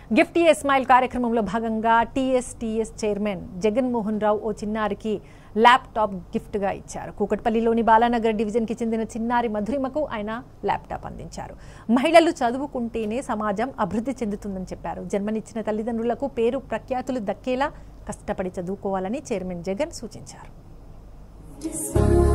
Gift ఏ smile కార్యక్రమంలో భాగంగా TSTS chairman Jaganmohan Rao ఓ చిన్నారికి ల్యాప్టాప్ గిఫ్ట్గా ఇచ్చారు కూకట్పల్లిలోని బాలానగర్ డివిజన్కి చెందిన చిన్నారి మధురిమకు ఆయన ల్యాప్టాప్ అందించారు మహిళలు చదువుకుంటేనే సమాజం అభివృద్ధి చెందుతుందని చెప్పారు జన్మనిచ్చిన తల్లిదండ్రులకు పేరు ప్రఖ్యాతులు దక్కేలా కష్టపడి చదువుకోవాలని చైర్మన్ జగన్ సూచించారు Just smile.